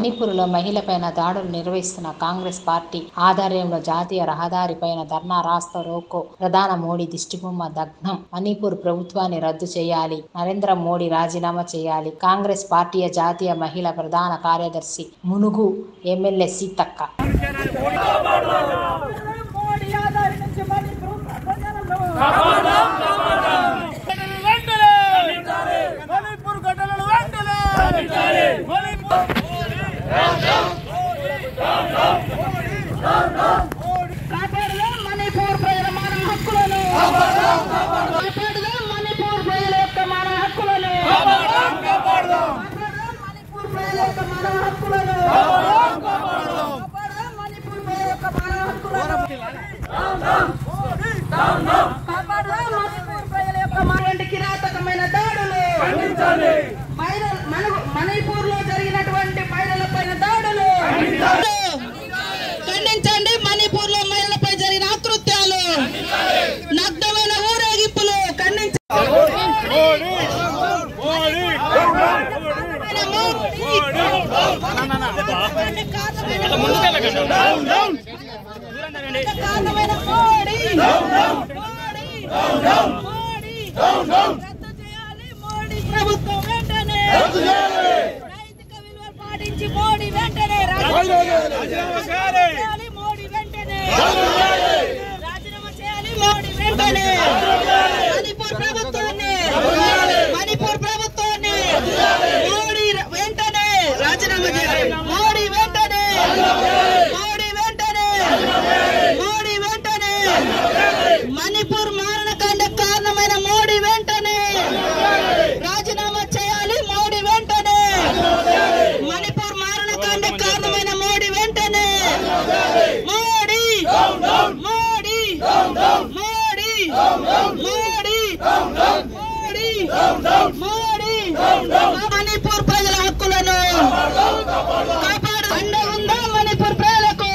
మణిపూర్లో మహిళపైన దాడులు నిర్వహిస్తున్న కాంగ్రెస్ పార్టీ ఆధ్వర్యంలో జాతీయ రహదారిపైన ధర్నా రాస్తా రోకో ప్రధాన మోడీ దిష్టిబొమ్మ దగ్ధం మణిపూర్ ప్రభుత్వాన్ని రద్దు చేయాలి నరేంద్ర మోడీ రాజీనామా చేయాలి కాంగ్రెస్ పార్టీ జాతీయ మహిళా ప్రధాన కార్యదర్శి మునుగు ఎమ్మెల్యే సీతక్క మోడీ ఆదరించి మణిపూర్ ప్రజలను మణిపూర్ ఘటనలు వెంటనే మణిపూర్ కాపాడుదాం మణిపూర్ ప్రజల మానవ హక్కులను కాపాడుదాం మణిపూర్ ప్రజల యొక్క మానవ హక్కులను కాపాడుదాం మణిపూర్ ప్రజల యొక్క మానవ హక్కులను కాపాడుదాం మణిపూర్ ప్రజల యొక్క మానవ హక్కులను కాపాడుదాం మణిపూర్ ప్రజల యొక్క మానవ కిరాతకమైన దాడులు మహిళ- మన- మణిపూర్ లో జరిగినటువంటి మహిళల పైన దాడులు ఖండించండి మణిపూర్ లో మహిళలపై జరిగిన ఆకృత్యాలు నగ్నమైన ఊరేగింపులు ఖండించండి మోడీ మోడీ కారణమైన మోడీ మోడీ మోడీ రద్దు చేయాలి మోడీ ప్రభుత్వం వెంటనే నైతిక విలువలు పాటించి మోడీ వెంటనే రాజీనామా చేయాలి మోడీ వెంటనే రాజీనామా చేయాలి మోడీ వెంటనే మణిపూర్ ప్రభుత్వాన్ని మణిపూర్ ప్రభుత్వాన్ని మోడీ ర- వెంటనే రాజీనామా చేయాలి మోడీ వెంటనే మోడీ వెంటనే మోడీ వెంటనే మణిపూర్ మారణకాండ కారణమైన మోడీ వెంటనే రాజీనామా చేయాలి మోడీ వెంటనే మణిపూర్ మారణకాండ కారణమైన మోడీ వెంటనే మోడీ మోడీ మోడీ మోడీ మోడీ మోడీ మణిపూర్ ప్రజల హక్కులను కాపాడు అండ ఉందా మణిపూర్ ప్రజలకు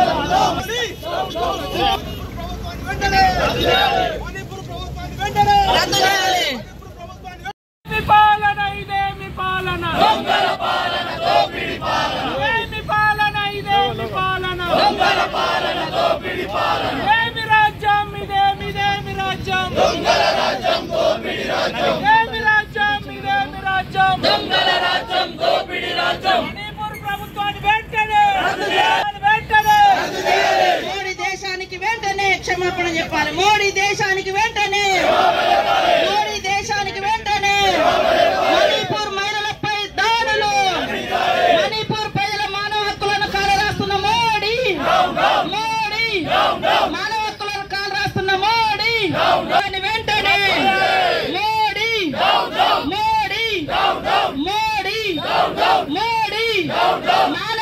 రద్దు చేయాలి మీ పాలన ఇదేమి పాలన దొంగల పాలన దోపిడి పాలన ఏమి పాలన ఇదేమి పాలన దొంగల పాలన దోపిడి పాలన ఏమి రాజ్యం ఇదేమి ఇదేమి రాజ్యం దొంగల రాజ్యం దోపిడి రాజ్యం ఏమి రాజ్యం ఇదేమి రాజ్యం దొంగల రాజ్యం దోపిడి రాజ్యం మణిపూర్ ప్రభుత్వాన్ని వెంటనే వెంటనే మోడీ దేశానికి వెంటనే క్షమాపణ చెప్పాలి మోడీ దేశానికి వెంటనే మోడీ దేశానికి వెంటనే మణిపూర్ మహిళలపై దాడులు మణిపూర్ ప్రజల మానవ హక్కులను కాలరాస్తున్న మోడీ మోడీ మానవ హక్కులను కాలరాస్తున్న మోడీ దాని వెంటనే మోడీ మోడీ మోడీ మోడీ మానవ